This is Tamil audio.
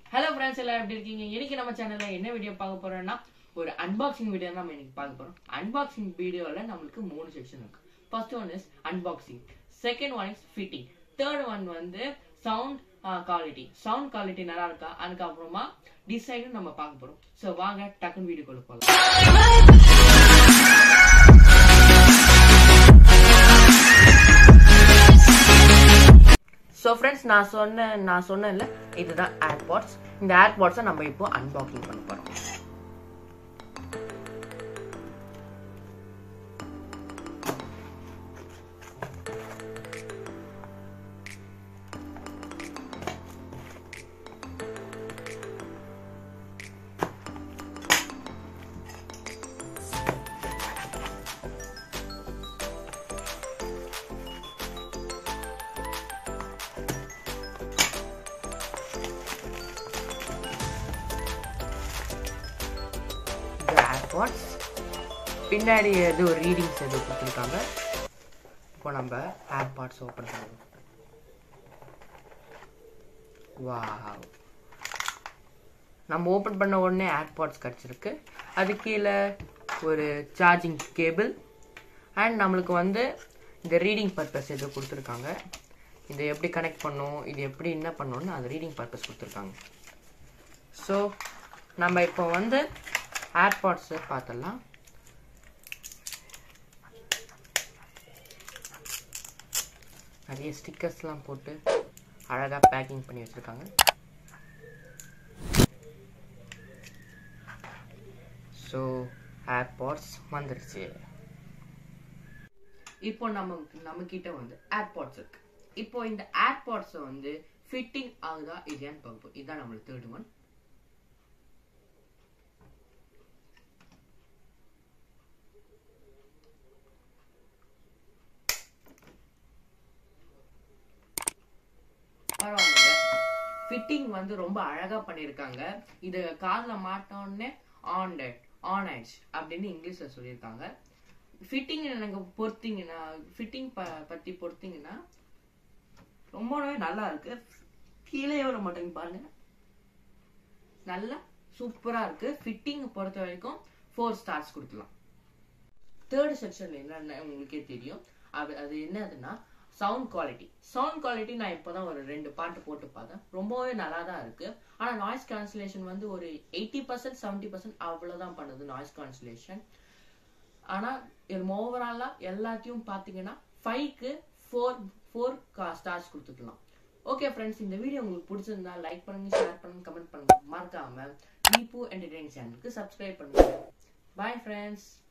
ஹலோ ஃப்ரெண்ட்ஸ் எல்லாம் எப்படி இருக்கீங்க இன்னைக்கு நம்ம சேனல்ல என்ன வீடியோ பார்க்க போறோம்னா ஒரு அன்பாக்சிங் வீடியோ நம்ம இன்னைக்கு பார்க்க போறோம் அன்பாக்சிங் வீடியோல நம்மளுக்கு மூணு செக்ஷன் இருக்கு first one is unboxing second one is fitting third one வந்து சவுண்ட் குவாலிட்டி சவுண்ட் குவாலிட்டி நல்லா இருக்கா அதுக்கப்புறமா டிசைனும் நம்ம பார்க்க போறோம் ஸோ வாங்க டக்குன்னு வீடியோக்குள்ள போகலாம் ஸோ ஃப்ரெண்ட்ஸ் நான் சொன்னேன் நான் சொன்னேன்ல இதுதான் ஏர்பாட்ஸ் இந்த ஏர்பாட்ஸை நம்ம இப்போ அன்பாக்சிங் பண்ண போகிறோம் இது ஏர்பாட்ஸ் பின்னாடி எது ஒரு ரீடிங்ஸ் எது கொடுத்துருக்காங்க இப்போ நம்ம ஏர்பாட்ஸ் ஓப்பன் பண்ணுவோம் வாவ் நம்ம ஓப்பன் பண்ண உடனே ஏர்பாட்ஸ் கிடச்சிருக்கு அது கீழே ஒரு சார்ஜிங் கேபிள் அண்ட் நம்மளுக்கு வந்து இந்த ரீடிங் பர்பஸ் எது கொடுத்துருக்காங்க இதை எப்படி கனெக்ட் பண்ணும் இது எப்படி என்ன பண்ணணும்னு அது ரீடிங் பர்பஸ் கொடுத்துருக்காங்க ஸோ நம்ம இப்போ வந்து ஏர்பாட்ஸை பார்த்துடலாம் நிறைய ஸ்டிக்கர்ஸ்லாம் போட்டு அழகாக பேக்கிங் பண்ணி வச்சுருக்காங்க ஸோ ஏர்பாட்ஸ் வந்துருச்சு இப்போ நம்ம நம்ம கிட்ட வந்து ஏர்பாட்ஸ் இருக்கு இப்போ இந்த ஏர்பாட்ஸை வந்து ஃபிட்டிங் ஆகுதா இல்லையான்னு பார்ப்போம் இதுதான் நம்மளுக்கு தேர்ட் ஒன் பரவாயில்ல ஃபிட்டிங் வந்து ரொம்ப அழகா பண்ணியிருக்காங்க இது காதுல மாட்டோன்னே ஆன் ஆன் ஆயிடுச்சு அப்படின்னு இங்கிலீஷ்ல சொல்லியிருக்காங்க ஃபிட்டிங் எனக்கு பொறுத்தீங்கன்னா ஃபிட்டிங் ப பத்தி பொறுத்தீங்கன்னா ரொம்பவே நல்லா இருக்கு கீழே வர மாட்டேங்க பாருங்க நல்லா சூப்பரா இருக்கு ஃபிட்டிங் பொறுத்த வரைக்கும் ஃபோர் ஸ்டார்ஸ் கொடுக்கலாம் தேர்ட் செக்ஷன்ல என்னன்னு உங்களுக்கே தெரியும் அது அது என்னதுன்னா சவுண்ட் குவாலிட்டி சவுண்ட் குவாலிட்டி நான் இப்போதான் ஒரு ரெண்டு பாட்டு போட்டு பார்த்தேன் ரொம்பவே நல்லா தான் இருக்கு ஆனா நாய்ஸ் கேன்சலேஷன் வந்து ஒரு எயிட்டி பர்சன்ட் செவன்டி பர்சன்ட் அவ்வளவுதான் பண்ணுது நாய்ஸ் கேன்சலேஷன் ஆனா இது ஓவராலா எல்லாத்தையும் பாத்தீங்கன்னா ஃபைவ்க்கு ஃபோர் ஃபோர் ஸ்டார்ஸ் கொடுத்துக்கலாம் ஓகே ஃப்ரெண்ட்ஸ் இந்த வீடியோ உங்களுக்கு பிடிச்சிருந்தா லைக் பண்ணுங்க ஷேர் பண்ணுங்க கமெண்ட் பண்ணுங்க மறக்காம தீபு என்டர்டைன் சேனலுக்கு சப்ஸ்கிரைப் பண்ணுங்க பாய் ஃப்ரெண்ட்ஸ்